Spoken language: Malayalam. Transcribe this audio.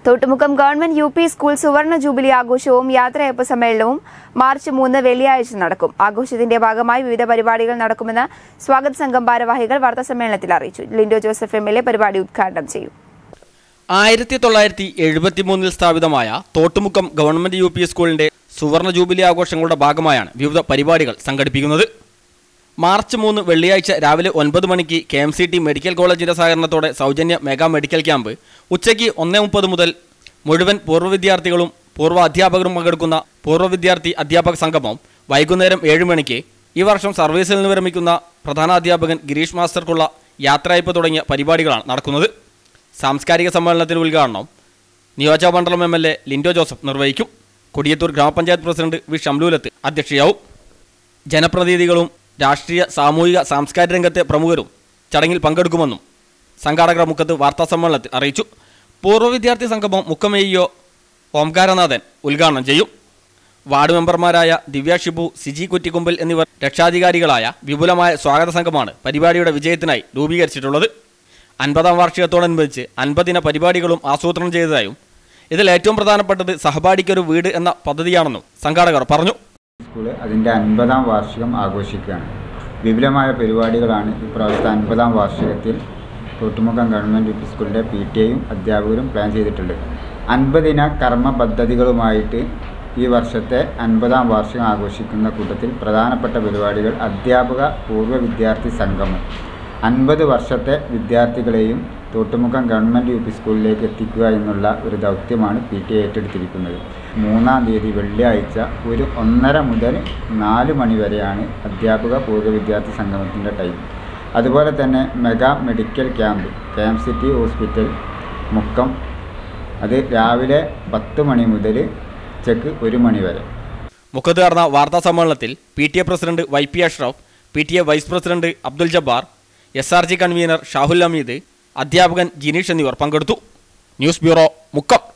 Thottumukkam government U P school സുവർണ ജൂബിലി ആഘോഷവും യാത്രയയപ്പ് സമ്മേളനവും മാർച്ച് മൂന്ന് വെള്ളിയാഴ്ച നടക്കും ആഘോഷത്തിന്റെ ഭാഗമായി വിവിധ പരിപാടികൾ നടക്കുമെന്ന് സ്വാഗത സംഘം ഭാരവാഹികൾ വാർത്താസമ്മേളനത്തിൽ അറിയിച്ചു Lindo Joseph M L A പരിപാടി ഉദ്ഘാടനം ചെയ്യും ആയിരത്തി തൊള്ളായിരത്തി എഴുപത്തി മൂന്നിൽ സ്ഥാപിതമായ തോട്ടുമുക്കം ഗവൺമെന്റ് യു പി സ്കൂളിന്റെ സുവർണ ജൂബിലി ആഘോഷങ്ങളുടെ ഭാഗമായാണ് വിവിധ പരിപാടികൾ സംഘടിപ്പിക്കുന്നത് മാർച്ച് മൂന്ന് വെള്ളിയാഴ്ച രാവിലെ ഒൻപത് മണിക്ക് K M C T medical കോളേജിന്റെ സഹകരണത്തോടെ സൗജന്യ മെഗാ മെഡിക്കൽ ക്യാമ്പ് ഉച്ചയ്ക്ക് ഒന്ന് മുപ്പത് മുതൽ മുഴുവൻ പൂർവ്വ വിദ്യാർത്ഥികളും പൂർവ്വ അധ്യാപകരും പങ്കെടുക്കുന്ന പൂർവ്വ വിദ്യാർത്ഥി അധ്യാപക സംഗമം വൈകുന്നേരം ഏഴ് മണിക്ക് ഈ വർഷം സർവീസിൽ നിന്ന് വിരമിക്കുന്ന പ്രധാനാധ്യാപകൻ ഗിരീഷ് മാസ്റ്റർക്കുള്ള യാത്രയയപ്പ് തുടങ്ങിയ പരിപാടികളാണ് നടക്കുന്നത് സാംസ്കാരിക സമ്മേളനത്തിൽ ഉദ്ഘാടനം നിയോജകമണ്ഡലം M L A Lindo Joseph നിർവഹിക്കും കൊടിയത്തൂർ ഗ്രാമപഞ്ചായത്ത് പ്രസിഡന്റ് വി ഷംലൂലത്ത് അധ്യക്ഷയാവും ജനപ്രതിനിധികളും രാഷ്ട്രീയ സാമൂഹിക സാംസ്കാരിക രംഗത്തെ പ്രമുഖരും ചടങ്ങിൽ പങ്കെടുക്കുമെന്നും സംഘാടകർ മുഖത്ത് വാർത്താസമ്മേളനത്തിൽ അറിയിച്ചു പൂർവ്വ വിദ്യാർത്ഥി സംഗമം മുഖമേയോ ഓംകാരനാഥൻ ഉദ്ഘാടനം ചെയ്യും വാർഡ് മെമ്പർമാരായ ദിവ്യ ഷിബു സിജി കുറ്റിക്കുമ്പൽ എന്നിവർ രക്ഷാധികാരികളായ വിപുലമായ സ്വാഗത സംഘമാണ് പരിപാടിയുടെ വിജയത്തിനായി രൂപീകരിച്ചിട്ടുള്ളത് അൻപതാം വാർഷികത്തോടനുബന്ധിച്ച് അൻപതിന പരിപാടികളും ആസൂത്രണം ചെയ്തതായും ഇതിൽ ഏറ്റവും പ്രധാനപ്പെട്ടത് സഹപാഠിക്കൊരു വീട് എന്ന പദ്ധതിയാണെന്നും സംഘാടകർ പറഞ്ഞു സ്കൂള് അതിൻ്റെ അൻപതാം വാർഷികം ആഘോഷിക്കുകയാണ് വിപുലമായ പരിപാടികളാണ് ഇപ്രാവശ്യത്തെ അൻപതാം വാർഷികത്തിൽ തോട്ടുമുഖം ഗവൺമെൻറ് യു പി സ്കൂളിൻ്റെ പി ടി എയും അധ്യാപകരും പ്ലാൻ ചെയ്തിട്ടുള്ളത് അൻപതിന കർമ്മ പദ്ധതികളുമായിട്ട് ഈ വർഷത്തെ അൻപതാം വാർഷികം ആഘോഷിക്കുന്ന കൂട്ടത്തിൽ പ്രധാനപ്പെട്ട പരിപാടികൾ അധ്യാപക പൂർവ്വ വിദ്യാർത്ഥി സംഗമം അൻപത് വർഷത്തെ വിദ്യാർത്ഥികളെയും തോട്ടുമുഖം ഗവൺമെൻറ് യു പി സ്കൂളിലേക്ക് എത്തിക്കുക എന്നുള്ള ഒരു ദൗത്യമാണ് പി ടി ഏറ്റെടുത്തിരിക്കുന്നത് മൂന്നാം തീയതി വെള്ളിയാഴ്ച ഒരു ഒന്നര മുതൽ നാല് മണി വരെയാണ് അധ്യാപക പൂർവ്വ വിദ്യാർത്ഥി സംഗമത്തിൻ്റെ ടൈം അതുപോലെ തന്നെ mega medical camp K M city hospital Mukkam അത് രാവിലെ പത്ത് മണി മുതൽ ഉച്ചക്ക് ഒരു മണി വരെ മുഖത്ത് നടന്ന വാർത്താ സമ്മേളനത്തിൽ P T A president Y P Ashraf P T A vice president Abdul Jabbar S R G convener Shahul Ameed അധ്യാപകൻ ജിനീഷ് എന്നിവർ പങ്കെടുത്തു ന്യൂസ് ബ്യൂറോ മുക്കം